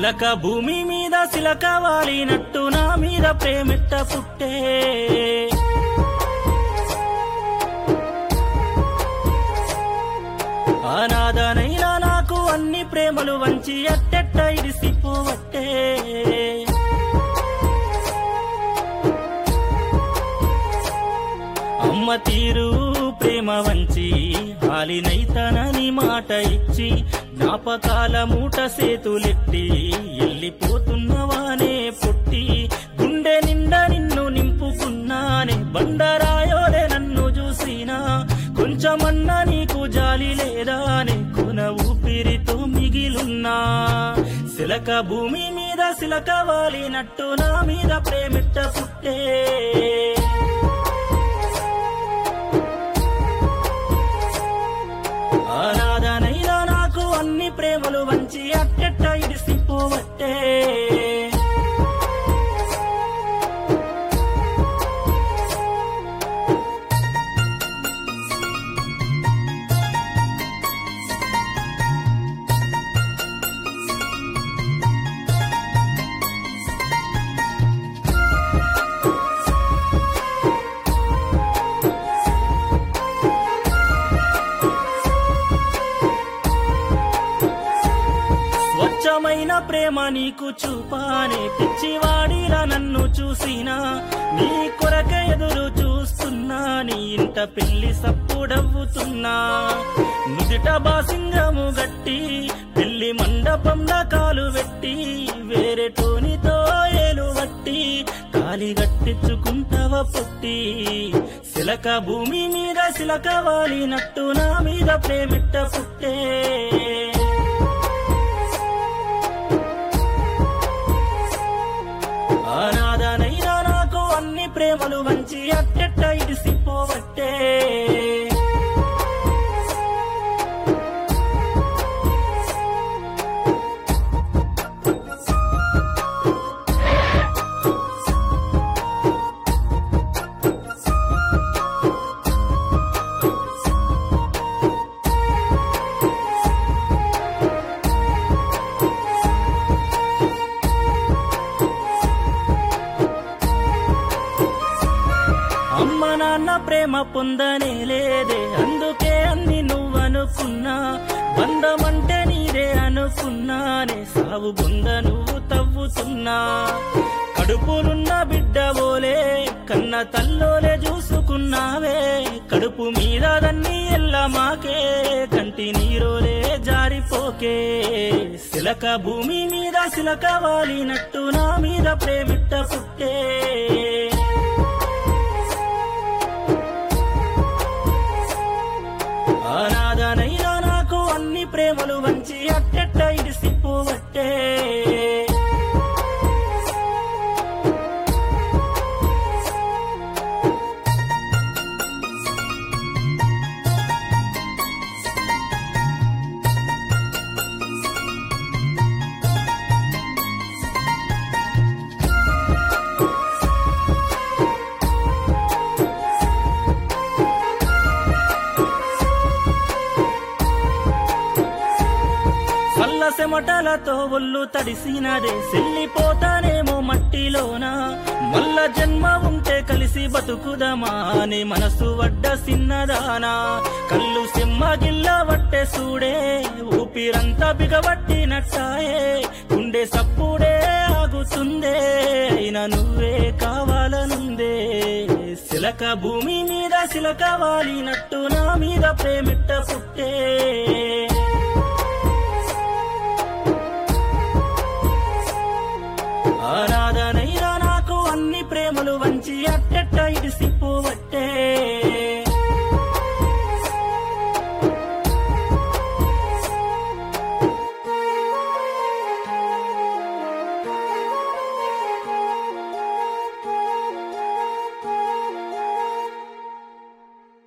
శిలక భూమి మీద శిలక వాలినట్టు నా మీద ప్రేమిట్ట పుట్టే అనాథనైనా నాకు అన్ని ప్రేమలు వంచి అట్టెట్ట ఇడిసిపోవట్టే అమ్మ తీరు ప్రేమ వంచి హాలినైతనని మాట ఇచ్చి జ్ఞాపకాల మూట సేతులెట్టి ఎల్లిపోతున్నవానే పుట్టి గుండె నిండా నిన్ను నింపుకున్నానే బండరాయోలే నన్ను చూసినా కొంచెమన్నా నీకు జాలి లేదా నే కొన ఊపిరితో మిగిలున్నా శిలక భూమి మీద శిలక వాలినట్టు నా మీద ప్రేమిట్ట పుట్టే ఆరాధనైనా నాకు అన్ని ప్రేమలు వంచి అట్టెట్ట ఇడిసిపోవట్టే స్వచ్ఛమైన ప్రేమ నీకు చూపానే పిచ్చివాడిలా నన్ను చూసినా నీ కొరక ఎదురు చూస్తున్నా నీ ఇంట పెళ్లి సప్పుడవ్వుతున్నా నుదిట బాసింగము గట్టి పెళ్లి మండపంలో కాలు పెట్టి వేరే టోనితో ఏలు వట్టి కాలి గట్టించుకుంటావ పుట్టి శిలక భూమి మీద శిలక వాలినట్టు నా మీద ప్రేమిట్ట పుట్టే ఆనాదనైనా నాకు అన్ని ప్రేమలు వంచి అట్టెట్ట ఇడిసిపోవట్టే అమ్మ నాన్న ప్రేమ పొందనే లేదే అందుకే అన్ని నువ్వనుకున్నా బంధమంటే నీదే అనుకున్నానే సాగు బొంద నువ్వు తవ్వుతున్నా కడుపులున్న బిడ్డ ఓలే కన్న తల్లోలే చూసుకున్నావే కడుపు మీద దన్ని ఎల్ల మాకే కంటి నీరోలే జారిపోకే శిలక భూమి మీద శిలక వాలినట్టు నా మీద ప్రేమిట్ట పుట్టే ఆనాదనైనా నాకు అన్ని ప్రేమలు వంచి అట్టెట్ట ఇడిసిపోవట్టే చల్ల చెమటలతో ఒళ్ళు తడిసినదే సెల్లిపోతానేమో మట్టిలోన మల్ల జన్మ ఉంటే కలిసి బతుకుదమా అని మనసు వడ్డ సిన్నదానా కళ్ళు సింహగిల్ల వట్టే సూడే ఊపిరంతా బిగబట్టినట్టాయే గుండె సప్పుడే ఆగుతుందే అయినా నువ్వే కావాలనుందే శిలక భూమి మీద శిలక వాలినట్టు నా మీద ప్రేమిట్ట పుట్టే ఆరాధనైనా నాకు అన్ని ప్రేమలు వంచి అట్టెట్ట ఇడిసి